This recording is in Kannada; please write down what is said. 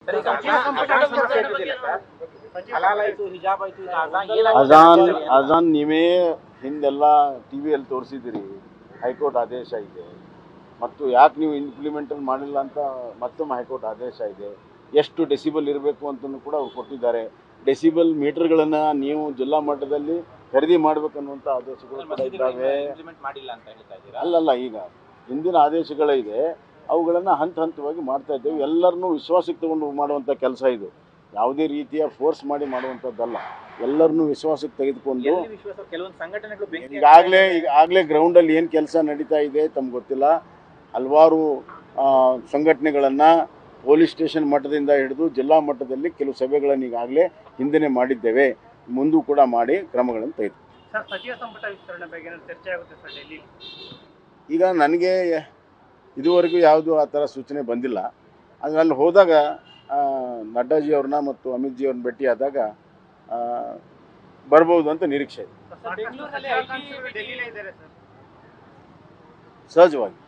ಸರ್, ಈಗ ಅಜಾನ್- ಅಜಾನ್ ಸಮಸ್ಯೆ ಇದ್ದಿದ್ದಿಲ್ಲ ಸರ್? ಹಲಾಲ್ ಆಯ್ತು ಹಿಜಾಬ್ ಆಯ್ತು ಈಗ ಅಜಾನ್ ಏನಾಗಿದೆ? ಅಜಾನ್ ಅಜಾನ್ ನೀವೇ ಹಿಂದೆಲ್ಲ ಟಿ ವಿಯಲ್ಲಿ ತೋರಿಸಿದಿರಿ ಹೈಕೋರ್ಟ್ ಆದೇಶ ಇದೆ ಮತ್ತು ಯಾಕೆ ನೀವು ಇಂಪ್ಲಿಮೆಂಟಲ್ ಮಾಡಿಲ್ಲ ಅಂತ ಮತ್ತೊಮ್ಮೆ ಹೈಕೋರ್ಟ್ ಆದೇಶ ಇದೆ ಎಷ್ಟು ಡೆಸಿಬಲ್ ಇರಬೇಕು ಅಂತಲೂ ಕೂಡ ಅವ್ರು ಕೊಟ್ಟಿದ್ದಾರೆ ಡೆಸಿಬಲ್ ಮೀಟರ್ಗಳನ್ನು ನೀವು ಜಿಲ್ಲಾ ಮಟ್ಟದಲ್ಲಿ ಖರೀದಿ ಮಾಡಬೇಕನ್ನುವಂಥ ಆದೇಶಗಳು ಕೂಡ ಇದ್ದಾವೆ ಇಂಪ್ಲಿಮೆಂಟ್ ಮಾಡಿಲ್ಲ ಅಂತ ಹೇಳ್ತಾ ಇದ್ದೀರಾ ಅಲ್ಲಲ್ಲ ಈಗ ಹಿಂದಿನ ಆದೇಶಗಳಿದೆ ಅವುಗಳನ್ನು ಹಂತ ಹಂತವಾಗಿ ಮಾಡ್ತಾ ಇದ್ದೇವೆ ಎಲ್ಲರನ್ನೂ ವಿಶ್ವಾಸಕ್ಕೆ ತಗೊಂಡು ಮಾಡುವಂಥ ಕೆಲಸ ಇದು ಯಾವುದೇ ರೀತಿಯ ಫೋರ್ಸ್ ಮಾಡಿ ಮಾಡುವಂಥದ್ದಲ್ಲ ಎಲ್ಲರನ್ನೂ ವಿಶ್ವಾಸಕ್ಕೆ ತೆಗೆದುಕೊಂಡು ಎಲ್ಲಿ ವಿಶ್ವಾಸ ಕೆಲವೊಂದು ಸಂಘಟನೆಗಳು ಬೆಂಕಿ ಈಗಾಗಲೇ ಈಗಾಗಲೇ ಗ್ರೌಂಡಲ್ಲಿ ಏನು ಕೆಲಸ ನಡೀತಾ ಇದೆ ತಮ್ಗೆ ಗೊತ್ತಿಲ್ಲ ಹಲವಾರು ಸಂಘಟನೆಗಳನ್ನು ಪೊಲೀಸ್ ಸ್ಟೇಷನ್ ಮಟ್ಟದಿಂದ ಹಿಡಿದು ಜಿಲ್ಲಾ ಮಟ್ಟದಲ್ಲಿ ಕೆಲವು ಸಭೆಗಳನ್ನು ಈಗಾಗಲೇ ಹಿಂದೆನೇ ಮಾಡಿದ್ದೇವೆ ಮುಂದೂ ಕೂಡ ಮಾಡಿ ಕ್ರಮಗಳನ್ನು ತೆಗೆದು ಸರ್ ಸಚಿವ ಸಂಪುಟ ವಿಸ್ತರಣೆ ಬಗ್ಗೆ ಏನಾದ್ರು ಚರ್ಚೆ ಆಗುತ್ತೆ ಸರ್ ಡೆಲ್ಲಿ ಈಗ ನನಗೆ ಇದುವರೆಗೂ ಯಾವುದು ಆ ಥರ ಸೂಚನೆ ಬಂದಿಲ್ಲ ಆದರೆ ಅಲ್ಲಿ ಹೋದಾಗ ಆ, ನಡ್ಡಾಜಿ ಅವ್ರನ್ನ ಮತ್ತು ಅಮಿತ್ ಜಿ ಅವ್ರನ್ನ ಭೇಟಿಯಾದಾಗ ಆ, ಬರ್ಬೋದು ಅಂತ ನಿರೀಕ್ಷೆ ಇದೆ ಸಾಕಷ್ಟು ಸಚಿವಾಕಾಂಕ್ಷಿಗಳು ಡೆಲ್ಲಿಲೇ ಇದ್ದಾರೆ ಸರ್ ಸಹಜವಾಗಿ